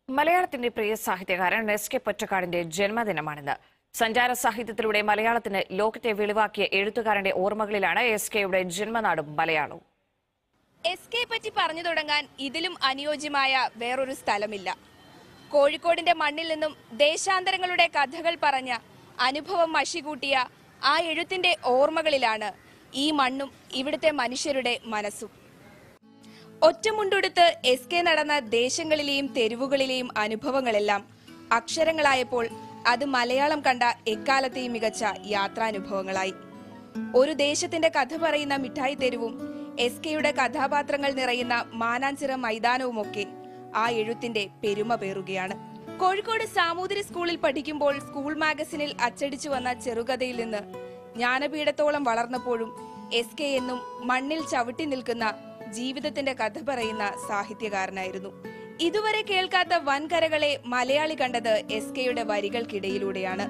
മലയാളത്തിന്റെ പ്രിയ സാഹിത്യകാരൻ S K പൊറ്റക്കാടിന്റെ ജന്മദിനമാണിന്ന് സഞ്ചാര സാഹിത്യത്തിലൂടെ മലയാളത്തിന് ലോകത്തെ വെളിവാക്കിയ എഴുത്തുകാരന്റെ ഓർമ്മകളിലാണ് എസ് കെയുടെ ജന്മനാടും മലയാളവും എസ് കെ പറ്റി പറഞ്ഞു തുടങ്ങാൻ ഇതിലും അനുയോജ്യമായ വേറൊരു സ്ഥലമില്ല കോഴിക്കോടിന്റെ മണ്ണിൽ നിന്നും ദേശാന്തരങ്ങളുടെ കഥകൾ പറഞ്ഞ അനുഭവം മഷികൂട്ടിയ ആ എഴുത്തിന്റെ ഓർമ്മകളിലാണ് ഈ മണ്ണും ഇവിടുത്തെ മനുഷ്യരുടെ മനസ്സും ഒറ്റമുണ്ടുടുത്ത് എസ് കെ നടന്ന ദേശങ്ങളിലെയും തെരുവുകളിലെയും അനുഭവങ്ങളെല്ലാം അക്ഷരങ്ങളായപ്പോൾ അത് മലയാളം കണ്ട എക്കാലത്തെയും മികച്ച യാത്രാനുഭവങ്ങളായി ഒരു ദേശത്തിന്റെ കഥ പറയുന്ന മിഠായി തെരുവും എസ് കെയുടെ കഥാപാത്രങ്ങൾ നിറയുന്ന മാനാഞ്ചിറ മൈതാനവുമൊക്കെ ആ എഴുത്തിന്റെ പെരുമ പേറുകയാണ് കോഴിക്കോട് സാമൂതിരി സ്കൂളിൽ പഠിക്കുമ്പോൾ സ്കൂൾ മാഗസിനിൽ അച്ചടിച്ചു വന്ന ചെറുകഥയിൽ നിന്ന് ജ്ഞാനപീഠത്തോളം വളർന്നപ്പോഴും എസ് കെ എന്നും മണ്ണിൽ ചവിട്ടി നിൽക്കുന്ന ജീവിതത്തിന്റെ കഥ പറയുന്ന സാഹിത്യകാരനായിരുന്നു ഇതുവരെ കേൾക്കാത്ത വൻകരകളെ മലയാളി കണ്ടത് എസ് കെയുടെ വരികൾക്കിടയിലൂടെയാണ്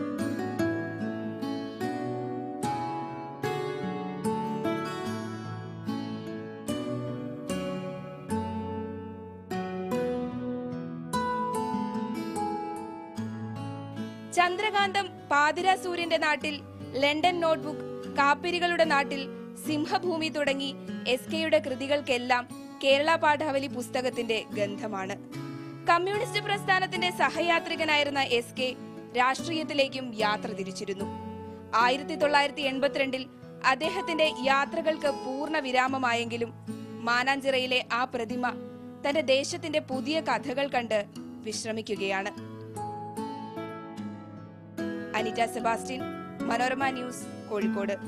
ചന്ദ്രകാന്തം പാതിര സൂര്യന്റെ നാട്ടിൽ ലണ്ടൻ നോട്ട്ബുക്ക് കാപ്പിരികളുടെ നാട്ടിൽ സിംഹഭൂമി തുടങ്ങി എസ് കെയുടെ കൃതികൾക്കെല്ലാം കേരള പാഠാവലി പുസ്തകത്തിന്റെ ഗന്ധമാണ് കമ്മ്യൂണിസ്റ്റ് പ്രസ്ഥാനത്തിന്റെ സഹയാത്രികനായിരുന്ന എസ് കെ രാഷ്ട്രീയത്തിലേക്കും യാത്ര തിരിച്ചിരുന്നു ആയിരത്തി തൊള്ളായിരത്തി എൺപത്തിരണ്ടിൽ അദ്ദേഹത്തിന്റെ യാത്രകൾക്ക് പൂർണ്ണ വിരാമമായെങ്കിലും മാനാഞ്ചിറയിലെ ആ പ്രതിമ തന്റെ ദേശത്തിന്റെ പുതിയ കഥകൾ കണ്ട് വിശ്രമിക്കുകയാണ് അനിറ്റ സെബാസ്റ്റ്യൻ മനോരമ ന്യൂസ് കോഴിക്കോട്